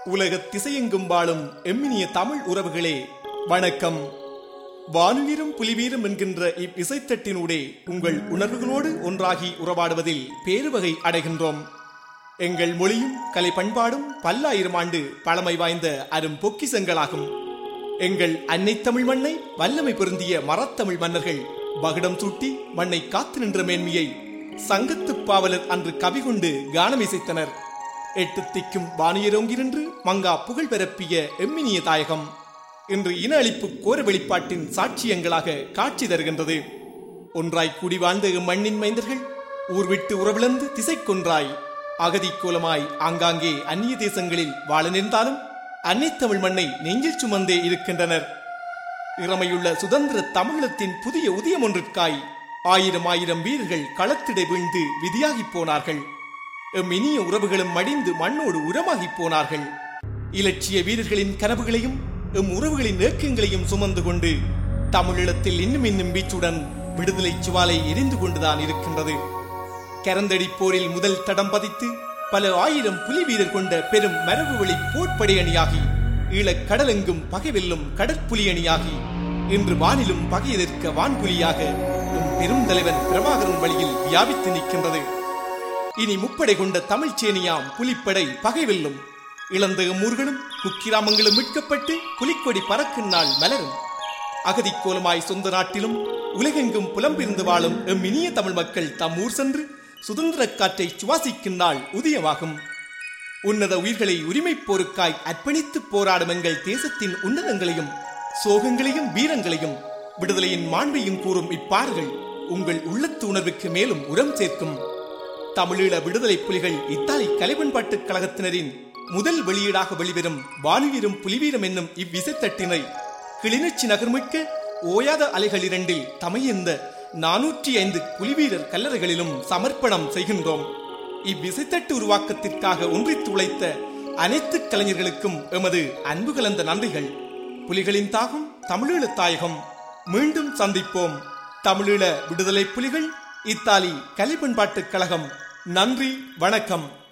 உலக திசையெங்கும் வாழும் எம்மினிய தமிழ் உறவுகளே வணக்கம் வானுவீரும் புலிவீரும் என்கின்ற இவ்விசைத்தட்டினூடே உங்கள் உணர்வுகளோடு ஒன்றாகி உறவாடுவதில் பேருவகை அடைகின்றோம் எங்கள் மொழியும் கலை பண்பாடும் பல்லாயிரம் ஆண்டு பழமை வாய்ந்த அரும் பொக்கிசங்களாகும் எங்கள் அன்னை தமிழ் மண்ணை வல்லமை பொருந்திய மரத்தமிழ் மன்னர்கள் பகடம் சூட்டி மண்ணை காத்து நின்ற மேன்மையை சங்கத்துப் பாவலர் அன்று கவி கொண்டு கானமிசைத்தனர் எட்டு திக்கும் வானியரோங்கி நின்று மங்கா புகழ் பரப்பிய எம்மினிய தாயகம் இன்று இன அழிப்பு கோர வெளிப்பாட்டின் சாட்சியங்களாக காட்சி தருகின்றது ஒன்றாய் கூடி வாழ்ந்த மண்ணின் மைந்தர்கள் ஊர் விட்டு உறவிழந்து திசை கொன்றாய் அகதி கோலமாய் ஆங்காங்கே அந்நிய தேசங்களில் வாழ நின்றாலும் அன்னை தமிழ் மண்ணை நெஞ்சில் சுமந்தே இருக்கின்றனர் இறமையுள்ள சுதந்திர தமிழத்தின் புதிய உதயம் ஒன்றிற்காய் ஆயிரம் ஆயிரம் வீரர்கள் களத்திடை வீழ்ந்து விதியாகிப் போனார்கள் எம் இனிய உறவுகளும் மடிந்து மண்ணோடு உரமாகிப் போனார்கள் இலட்சிய வீரர்களின் கனவுகளையும் எம் உறவுகளின் ஏக்கங்களையும் சுமந்து கொண்டு தமிழீழத்தில் இன்னும் இன்னும் வீச்சுடன் விடுதலை சுவாலை எரிந்து கொண்டுதான் இருக்கின்றது கரந்தடி போரில் முதல் தடம் பதித்து பல ஆயிரம் புலி வீரர் கொண்ட பெரும் மரபு வழி போர்ப்படை அணியாகி ஈழக் கடலெங்கும் பகைவெல்லும் கடற்புலி அணியாகி இன்று வானிலும் பகை எதிர்க்க வான்புலியாக எம் பெரும் தலைவன் பிரபாகரன் வழியில் வியாபித்து நிற்கின்றது இனி முப்படை கொண்ட தமிழ்ச் சேனியாம் புலிப்படை பகைவெல்லும் இழந்த ஊர்களும் குக்கிராமங்களும் மீட்கப்பட்டு புலிக்கொடி பறக்கும் நாள் மலரும் அகதி கோலமாய் சொந்த நாட்டிலும் உலகெங்கும் புலம்பெயர்ந்து வாழும் எம் இனிய தமிழ் மக்கள் தம் ஊர் சென்று சுதந்திர காற்றை சுவாசிக்கும் நாள் உதயமாகும் உன்னத உயிர்களை உரிமைப் போருக்காய் அர்ப்பணித்து போராடும் எங்கள் தேசத்தின் உன்னதங்களையும் சோகங்களையும் வீரங்களையும் விடுதலையின் மாண்பையும் கூறும் இப்பாறுகள் உங்கள் உள்ளத்து உணர்வுக்கு மேலும் உரம் சேர்க்கும் தமிழீழ விடுதலை புலிகள் இத்தாலி கலைப்பண்பாட்டுக் கழகத்தினரின் முதல் வெளியீடாக வெளிவரும் வானுவீரும் புலிவீரம் என்னும் இவ்விசைத்தட்டினை கிளிநொச்சி நகர்மிக்க ஓயாத அலைகள் இரண்டில் தமையந்த நானூற்றி ஐந்து புலிவீரர் கல்லறைகளிலும் சமர்ப்பணம் செய்கின்றோம் இவ்விசைத்தட்டு உருவாக்கத்திற்காக ஒன்றித்து உழைத்த அனைத்து கலைஞர்களுக்கும் எமது அன்பு கலந்த நன்றிகள் புலிகளின் தாகம் தமிழீழ தாயகம் மீண்டும் சந்திப்போம் தமிழீழ விடுதலை புலிகள் இத்தாலி கலைப்பண்பாட்டுக் கழகம் நன்றி வணக்கம்